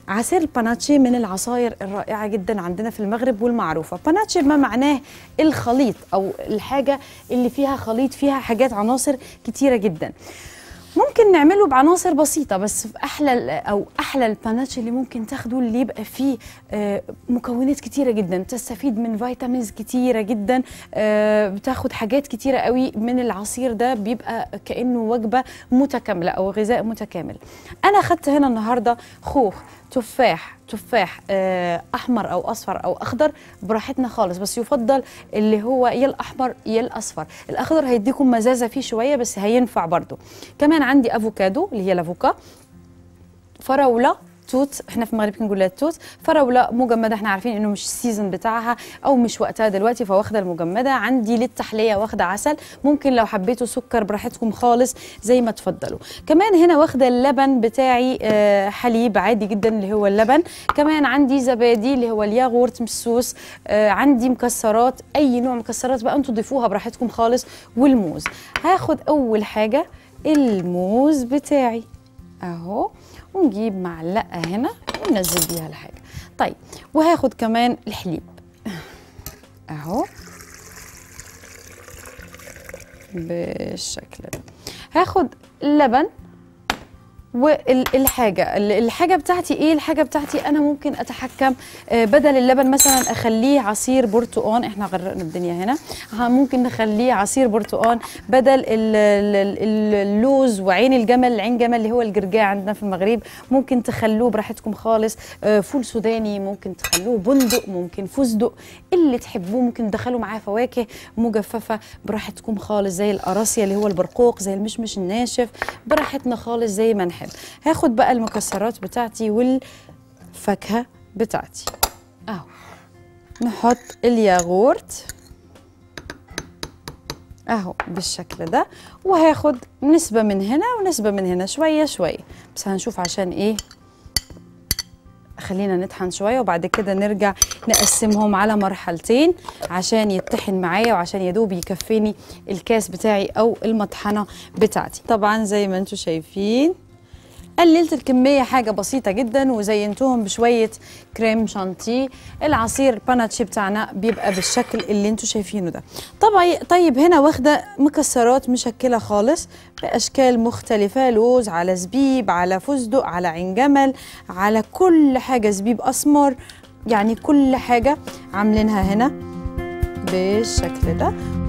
عصير الباناتشي من العصاير الرائعة جدا عندنا في المغرب والمعروفة باناتشي ما معناه الخليط أو الحاجة اللي فيها خليط فيها حاجات عناصر كتيرة جدا ممكن نعمله بعناصر بسيطة بس في أحلى ال- أو أحلى الباناتشي اللي ممكن تاخده اللي يبقى فيه آه، مكونات كتيرة جدا تستفيد من فيتامينز كتيرة جدا آه، بتاخد حاجات كتيرة قوي من العصير ده بيبقى كأنه وجبة متكاملة أو غذاء متكامل أنا خدت هنا النهاردة خوخ تفاح تفاح آه، احمر او اصفر او اخضر براحتنا خالص بس يفضل اللي هو يا الاحمر يا الاصفر الاخضر هيديكم مزازه فيه شويه بس هينفع برضو كمان عندي افوكادو اللي هي الافوكا فراوله توت احنا في المغرب بنقول لها توت فراوله مجمده احنا عارفين انه مش السيزون بتاعها او مش وقتها دلوقتي فواخده المجمده عندي للتحليه واخده عسل ممكن لو حبيتوا سكر براحتكم خالص زي ما تفضلوا كمان هنا واخده اللبن بتاعي آه، حليب عادي جدا اللي هو اللبن كمان عندي زبادي اللي هو الياغورت مسوس آه، عندي مكسرات اي نوع مكسرات بقى انتوا ضيفوها براحتكم خالص والموز هاخد اول حاجه الموز بتاعي اهو ونجيب معلقه هنا وننزل بيها الحاجه طيب وهاخد كمان الحليب اهو بالشكل ده هاخد اللبن والحاجة الحاجة بتاعتي ايه الحاجة بتاعتي انا ممكن اتحكم آه، بدل اللبن مثلا اخليه عصير برتقان احنا غرقنا الدنيا هنا ها، ممكن نخليه عصير برتقان بدل ال- ال- ال- اللوز وعين الجمل عين جمل اللي هو الجرجاع عندنا في المغرب ممكن تخلوه براحتكم خالص آه، فول سوداني ممكن تخلوه بندق ممكن فستق اللي تحبوه ممكن تدخلوا معاه فواكه مجففة براحتكم خالص زي القراصية اللي هو البرقوق زي المشمش الناشف براحتنا خالص زي ما نحب هاخد بقى المكسرات بتاعتي والفاكهة بتاعتي اهو نحط الياغورت اهو بالشكل ده وهاخد نسبة من هنا ونسبة من هنا شوية شوية بس هنشوف عشان ايه خلينا نطحن شويه وبعد كده نرجع نقسمهم على مرحلتين عشان يتطحن معايا وعشان يدوب يكفيني الكاس بتاعي او المطحنه بتاعتي طبعا زي ما انتم شايفين قللت الكمية حاجة بسيطة جدا وزينتهم بشوية كريم شانتيه العصير الباناتشي بتاعنا بيبقى بالشكل اللي انتوا شايفينه ده طبعا طيب هنا واخدة مكسرات مشكلة خالص بأشكال مختلفة لوز على زبيب على فستق على عين جمل على كل حاجة زبيب أسمر يعني كل حاجة عاملينها هنا بالشكل ده